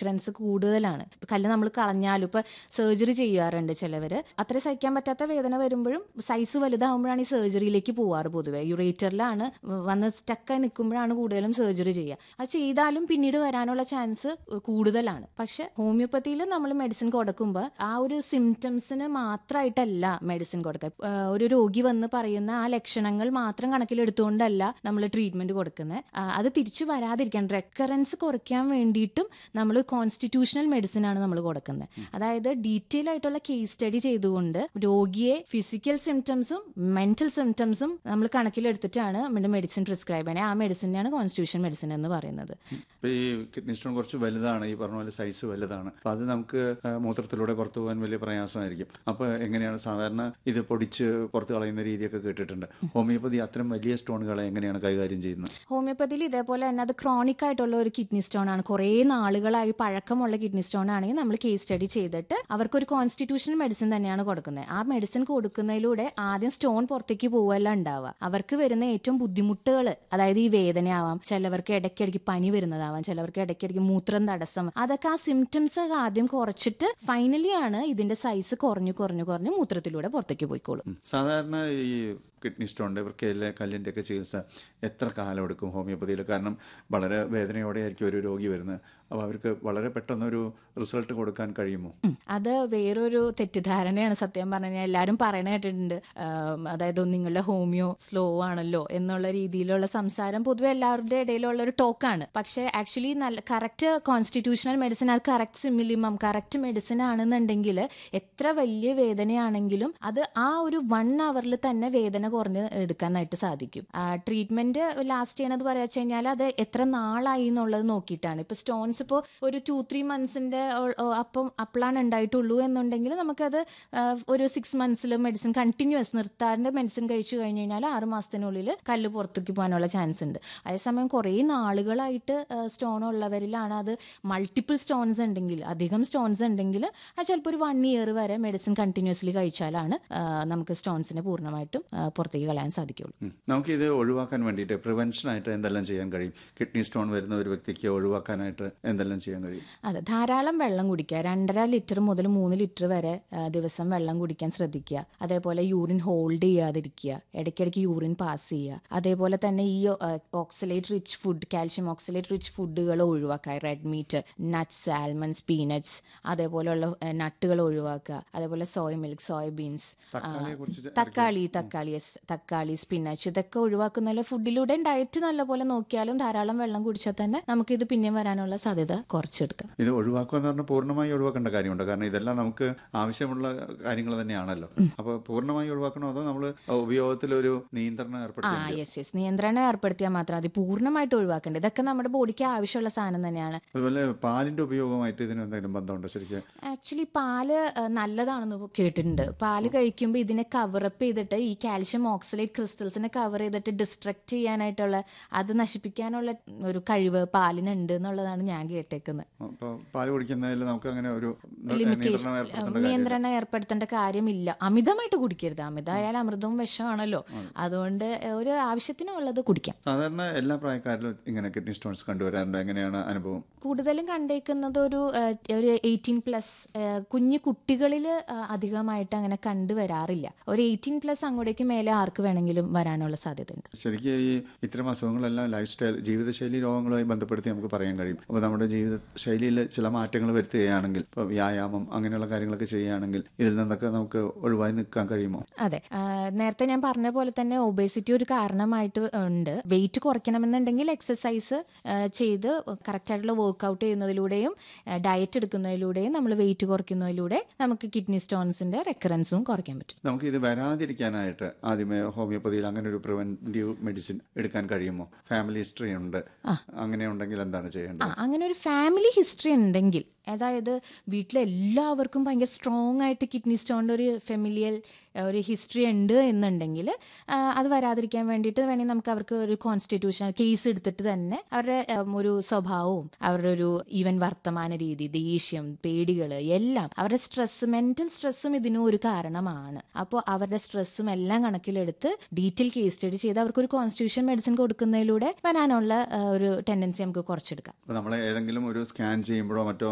Recurrence കൂടുതലാണ് ഇപ്പൊ കല്ല് നമ്മൾ കളഞ്ഞാലും ഇപ്പൊ സർജറി ചെയ്യാറുണ്ട് ചിലവര് അത്ര സഹിക്കാൻ പറ്റാത്ത വേദന വരുമ്പോഴും സൈസ് വലുതാവുമ്പോഴാണ് ഈ സർജറിയിലേക്ക് പോവാറ് പൊതുവെ യുറേറ്ററിലാണ് വന്ന് സ്റ്റക്കായി നിൽക്കുമ്പോഴാണ് കൂടുതലും സർജറി ചെയ്യുക അത് ചെയ്താലും പിന്നീട് വരാനുള്ള ചാൻസ് കൂടുതലാണ് പക്ഷെ ഹോമിയോപ്പതിയിൽ നമ്മൾ മെഡിസിൻ കൊടുക്കുമ്പോൾ ആ ഒരു സിംറ്റംസിന് മാത്രമായിട്ടല്ല മെഡിസിൻ കൊടുക്കുക ആ, ഒരു രോഗി വന്ന് പറയുന്ന ആ ലക്ഷണങ്ങൾ മാത്രം കണക്കിലെടുത്തുകൊണ്ടല്ല നമ്മൾ ട്രീറ്റ്മെന്റ് കൊടുക്കുന്നത് അത് തിരിച്ചു വരാതിരിക്കാൻ റെക്കറൻസ് കുറയ്ക്കാൻ വേണ്ടിയിട്ടും നമ്മൾ കോൺസ്റ്റിറ്റ്യൂഷണൽ മെഡിസിൻ ആണ് നമ്മൾ കൊടുക്കുന്നത് അതായത് ഡീറ്റെയിൽ ആയിട്ടുള്ള കേസ് സ്റ്റഡി ചെയ്തുകൊണ്ട് രോഗിയെ ഫിസിക്കൽ സിംറ്റംസും മെന്റൽ സിംറ്റംസും നമ്മൾ കണക്കിലെടുത്തിട്ടാണ് നമ്മുടെ മെഡിസിൻ പ്രിസ്ക്രൈബ് ചെയ്യണേ ആ മെഡിസിനാണ് കോൺസ്റ്റിറ്റ്യൂഷൻ മെഡിസിൻ എന്ന് പറയുന്നത് ഇപ്പൊ ഈ കിഡ്നി സ്റ്റോൺ കുറച്ച് വലുതാണ് ഈ പറഞ്ഞ പോലെ സൈസ് വലുതാണ് അപ്പൊ അത് നമുക്ക് ആ, മൂത്രത്തിലൂടെ പുറത്തു പോകാൻ വലിയ പ്രയാസമായിരിക്കും അപ്പൊ എങ്ങനെയാണ് സാധാരണ ഇത് പൊടിച്ച് പുറത്ത് കളയുന്ന രീതിയൊക്കെ കേട്ടിട്ടുണ്ട് ഹോമിയോപ്പതി അത്തരം വലിയ സ്റ്റോണുകളെ എങ്ങനെയാണ് കൈകാര്യം ചെയ്യുന്നത് ഹോമിയോപ്പതിയിൽ ഇതേപോലെ തന്നെ അത് ക്രോണിക് ആയിട്ടുള്ള ഒരു കിഡ്നി സ്റ്റോൺ ആണ് കുറേ നാളുകളായി പഴക്കമുള്ള കിഡ്നി സ്റ്റോൺ ആണെങ്കിൽ നമ്മൾ കേസ് സ്റ്റഡി ചെയ്തിട്ട് അവർക്കൊരു കോൺസ്റ്റിറ്റ്യൂഷണൽ മെഡിസിൻ തന്നെയാണ് കൊടുക്കുന്നത് ആ മെഡിസിൻ കൊടുക്കുന്നതിലൂടെ ആദ്യം സ്റ്റോൺ പുറത്തേക്ക് പോവല്ല ഉണ്ടാവുക അവർക്ക് വരുന്ന ഏറ്റവും ബുദ്ധിമുട്ടുകൾ അതായത് ഈ വേദനയാവാം ചിലവർക്ക് ഇടയ്ക്കിടയ്ക്ക് പനി വരുന്നതാവാം ചിലവർക്ക് ഇടയ്ക്കിടയ്ക്ക് മൂത്രം തടസ്സം അതൊക്കെ ആ സിംറ്റംസ് ആദ്യം കുറച്ചിട്ട് ഫൈനലി ആണ് ഇതിന്റെ സൈസ് കുറഞ്ഞു കുറഞ്ഞു കുറഞ്ഞ് മൂത്രത്തിലൂടെ പുറത്തേക്ക് പോയിക്കോളും ഉം. സാധാരണ ഈ കിഡ്നി സ്റ്റോണിന്റെ ഇവർക്ക് കല്ലിന്റെ ഒക്കെ ചികിത്സ എത്ര കാലം എടുക്കും ഹോമിയോപ്പതിയിൽ കാരണം വളരെ വേദനയോടെ ആയിരിക്കും ഒരു രോഗി വരുന്നത് അപ്പോൾ അവർക്ക് വളരെ പെട്ടെന്നൊരു റിസൾട്ട് കൊടുക്കാൻ കഴിയുമോ ഉം. അത് വേറൊരു തെറ്റിദ്ധാരണയാണ് സത്യം പറഞ്ഞു കഴിഞ്ഞാൽ എല്ലാവരും പറയണ കേട്ടിട്ടുണ്ട് ആം, അതായത് നിങ്ങളുടെ ഹോമിയോ സ്ലോ ആണല്ലോ എന്നുള്ള രീതിയിലുള്ള സംസാരം പൊതുവെ എല്ലാവരുടെ ഇടയിലുള്ള ഒരു ടോക്കാണ് പക്ഷേ ആക്ച്വലി നല്ല കറക്റ്റ് കോൺസ്റ്റിറ്റ്യൂഷണൽ മെഡിസിൻ അത് കറക്റ്റ് സിമിലിമം കറക്റ്റ് മെഡിസിൻ ആണെന്നുണ്ടെങ്കിൽ എത്ര വലിയ വേദനയാണെങ്കിലും അത് ആ ഒരു വൺ അവറിൽ തന്നെ വേദന കുറഞ്ഞ് എടുക്കാനായിട്ട് സാധിക്കും ട്രീറ്റ്മെന്റ് ലാസ്റ്റ് ചെയ്യണത് പറയാ വെച്ച് കഴിഞ്ഞാൽ അത് എത്ര നാളായി എന്നുള്ളത് നോക്കിയിട്ടാണ് ഇപ്പൊ സ്റ്റോൺസ് ഇപ്പോൾ ഒരു ടു ത്രീ മന്ത്സിന്റെ അപ്പം അപ്പോഴാണ് ഉണ്ടായിട്ടുള്ളൂ എന്നുണ്ടെങ്കിൽ നമുക്കത് ആ, ഒരു സിക്സ് മന്ത്സിൽ മെഡിസിൻ കണ്ടിന്യൂസ് നിർത്താണ്ട് മെഡിസിൻ കഴിച്ചു കഴിഞ്ഞ് കഴിഞ്ഞാൽ ആറ് മാസത്തിനുള്ളിൽ കല്ല് പുറത്തേക്ക് പോകാനുള്ള ചാൻസ് ഉണ്ട് അതേസമയം കുറേ നാളുകളായിട്ട് സ്റ്റോൺ ഉള്ളവരിലാണ് അത് മൾട്ടിപ്പിൾ സ്റ്റോൺസ് ഉണ്ടെങ്കിൽ അധികം സ്റ്റോൺസ് ഉണ്ടെങ്കിൽ അത് ചിലപ്പോൾ ഒരു വൺ ഇയർ വരെ മെഡിസിൻ കണ്ടിന്യൂസ്ലി കഴിച്ചാലാണ് ആ, നമുക്ക് സ്റ്റോൺസിനെ പൂർണ്ണമായിട്ടും ആ, പുറത്തേക്ക് കളയാൻ സാധിക്കുള്ളൂ ഉം. നമുക്കിത് ഒഴിവാക്കാൻ വേണ്ടിയിട്ട് പ്രിവെൻഷനായിട്ട് എന്തെല്ലാം ചെയ്യാൻ കഴിയും കിഡ്നി സ്റ്റോൺ വരുന്ന ഒരു വ്യക്തിക്ക് ഒഴിവാക്കാനായിട്ട് എന്തെല്ലാം ചെയ്യാൻ കഴിയും അതെ ധാരാളം വെള്ളം കുടിക്കുക രണ്ടര ലിറ്റർ മുതൽ മൂന്ന് ലിറ്റർ വരെ ആ, ദിവസം വെള്ളം കുടിക്കാൻ ശ്രദ്ധിക്കുക അതേപോലെ യൂറിൻ ഹോൾഡ് ചെയ്യാതിരിക്കുക ഇടയ്ക്കിടയ്ക്ക് യൂറിൻ പാസ് ചെയ്യുക അതേപോലെ തന്നെ ഈ oxalate rich food calcium oxalate rich ഫുഡുകൾ ഒഴിവാക്കുക red meat nuts almonds peanuts അതേപോലെയുള്ള നട്ടുകൾ ഒഴിവാക്കുക അതേപോലെ സോയ മിൽക്ക് സോയ ബീൻസ് തക്കാളിയെ കുറിച്ച് തക്കാളി തക്കാളി yes, തക്കാളി സ്പിനാച്ച് ഇതൊക്കെ ഒഴിവാക്കുന്ന ഫുഡിലൂടെ ഡയറ്റ് നല്ലപോലെ നോക്കിയാലും ധാരാളം വെള്ളം കുടിച്ചാൽ തന്നെ നമുക്ക് ഇത് പിന്നെ വരാനുള്ള സാധ്യത കുറച്ചെടുക്കാം ഇത് ഒഴിവാക്കുക എന്ന് പറഞ്ഞാൽ പൂർണ്ണമായി ഒഴിവാക്കേണ്ട കാര്യമുണ്ട് കാരണം ഇതെല്ലാം നമുക്ക് ആവശ്യമുള്ള കാര്യങ്ങൾ തന്നെയാണല്ലോ അപ്പോൾ പൂർണ്ണമായി ഒഴിവാക്കണോ അതോ നമ്മൾ ഉപയോഗത്തിൽ ഒരു നിയന്ത്രണം ആ ഏർപ്പെടുത്തി യെസ് യെസ് നിയന്ത്രണം ഏർപ്പെടുത്തിയാൽ മാത്രം അത് പൂർണ്ണമായിട്ട് ഒഴിവാക്കേണ്ടത് ഇതൊക്കെ നമ്മുടെ ബോഡിക്ക് ആവശ്യമുള്ള സാധനം തന്നെയാണ് അതുപോലെ പാലിന്റെ ഉപയോഗമായിട്ട് ഇതിന് എന്തെങ്കിലും ബന്ധമുണ്ടോ ശരിക്കും ആക്ച്വലി പാല് ആ, നല്ലതാണെന്ന് കേട്ടിട്ടുണ്ട് പാല് കഴിക്കുമ്പോൾ ഇതിനെ കവറപ്പ് ചെയ്തിട്ട് ഈ കാൽഷ്യം ഓക്സലേറ്റ് ക്രിസ്റ്റൽസിനെ കവർ ചെയ്തിട്ട് ഡിസ്ട്രക്ട് ചെയ്യാനായിട്ടുള്ള അത് നശിപ്പിക്കാനുള്ള ഒരു കഴിവ് പാലിനുണ്ട് എന്നുള്ളതാണ് ഞാൻ കേട്ടേക്കുന്നത് അപ്പോൾ പാല് കുടിക്കുന്നതിൽ നമുക്ക് അങ്ങനെ ഒരു ലിമിറ്റേഷൻ നിയന്ത്രണം ഏർപ്പെടുത്തേണ്ട കാര്യം നിയന്ത്രണം ഏർപ്പെടുത്തേണ്ട കാര്യമില്ല അമിതമായിട്ട് കുടിക്കരുത് അമിതമായാൽ അമൃതവും വിഷമാണല്ലോ അതുകൊണ്ട് ഒരു ആവശ്യത്തിനുള്ളത് കുടിക്കാം സാധാരണ എല്ലാ പ്രായക്കാരിലും ഇങ്ങനെ കിഡ്നി സ്റ്റോൺസ് കണ്ടുവരാറുണ്ട് എങ്ങനെയാണ് അനുഭവം കൂടുതലും കണ്ടേക്കുന്നത് ഒരു ആ, ഒരു എയ്റ്റീൻ പ്ലസ് കുഞ്ഞു കുട്ടികളിൽ അധികമായിട്ട് അങ്ങനെ കണ്ടുവരാറില്ല ഒരു എയ്റ്റീൻ പ്ലസ് അങ്ങോട്ടേക്ക് മേലെ ആർക്ക് വേണമെങ്കിലും വരാനുള്ള സാധ്യതയുണ്ട് ശരിക്കും ഈ ഇത്തരം അസുഖങ്ങളെല്ലാം ലൈഫ് സ്റ്റൈൽ ജീവിതശൈലി രോഗങ്ങളുമായി ബന്ധപ്പെടുത്തി നമുക്ക് പറയാൻ കഴിയും അപ്പോൾ നമ്മുടെ ജീവിത ശൈലിയിൽ ചില മാറ്റങ്ങൾ വരുത്തുകയാണെങ്കിൽ ഇപ്പോൾ വ്യായാമം അങ്ങനെയുള്ള കാര്യങ്ങളൊക്കെ ചെയ്യുകയാണെങ്കിൽ ഇതിൽ നിന്നൊക്കെ നമുക്ക് ഒഴിവായി നിൽക്കാൻ കഴിയുമോ അതെ ആ, നേരത്തെ ഞാൻ പറഞ്ഞ പോലെ തന്നെ ഒബേസിറ്റി ഒരു കാരണമായിട്ട് ഉണ്ട് വെയിറ്റ് കുറയ്ക്കണമെന്നുണ്ടെങ്കിൽ എക്സസൈസ് ചെയ്ത് കറക്റ്റായിട്ടുള്ള വർക്കൗട്ട് ചെയ്യുന്നതിലൂടെയും ഡയറ്റ് എടുക്കുന്നതിലൂടെയും നമ്മൾ വെയിറ്റ് കുറയ്ക്കുന്നതിലൂടെ നമുക്ക് കിഡ്നി സ്റ്റോൺസിന്റെ റെക്കറൻസും കുറയ്ക്കാൻ പറ്റും നമുക്ക് ഇത് വരാതിരിക്കാനായിട്ട് ആദ്യമേ ഹോമിയോപ്പതിയിൽ അങ്ങനെ ഒരു പ്രിവെന്റീവ് മെഡിസിൻ എടുക്കാൻ കഴിയുമോ ഫാമിലി ഹിസ്റ്ററി ഉണ്ട് അങ്ങനെ ഉണ്ടെങ്കിൽ എന്താണ് ആ ചെയ്യേണ്ടത് അങ്ങനെ ഒരു ഫാമിലി ഹിസ്റ്ററി ഉണ്ടെങ്കിൽ അതായത് വീട്ടിലെല്ലാവർക്കും ഭയങ്കര സ്ട്രോങ് ആയിട്ട് കിഡ്നി സ്റ്റോണിൻ്റെ ഒരു ഫെമിലിയൽ ഒരു ഹിസ്റ്ററി ഉണ്ട് എന്നുണ്ടെങ്കിൽ ആ, അത് വരാതിരിക്കാൻ വേണ്ടിയിട്ട് വേണമെങ്കിൽ നമുക്ക് അവർക്ക് ഒരു കോൺസ്റ്റിറ്റ്യൂഷൻ കേസ് എടുത്തിട്ട് തന്നെ അവരുടെ ഉം, ഒരു സ്വഭാവവും അവരുടെ ഒരു ഈവൻ വർത്തമാന രീതി ദേഷ്യം പേടികൾ എല്ലാം അവരുടെ സ്ട്രെസ് മെന്റൽ സ്ട്രെസ്സും ഇതിനും ഒരു കാരണമാണ് അപ്പോൾ അവരുടെ സ്ട്രെസ്സും എല്ലാം കണക്കിലെടുത്ത് ഡീറ്റെയിൽ കേസ് സ്റ്റഡി ചെയ്ത് അവർക്ക് ഒരു കോൺസ്റ്റിറ്റ്യൂഷൻ മെഡിസിൻ കൊടുക്കുന്നതിലൂടെ വരാനുള്ള ആ, ഒരു ടെൻഡൻസി നമുക്ക് കുറച്ചെടുക്കാം അപ്പോൾ നമ്മളെ ഏതെങ്കിലും ഒരു സ്കാൻ ചെയ്യുമ്പോഴോ മറ്റോ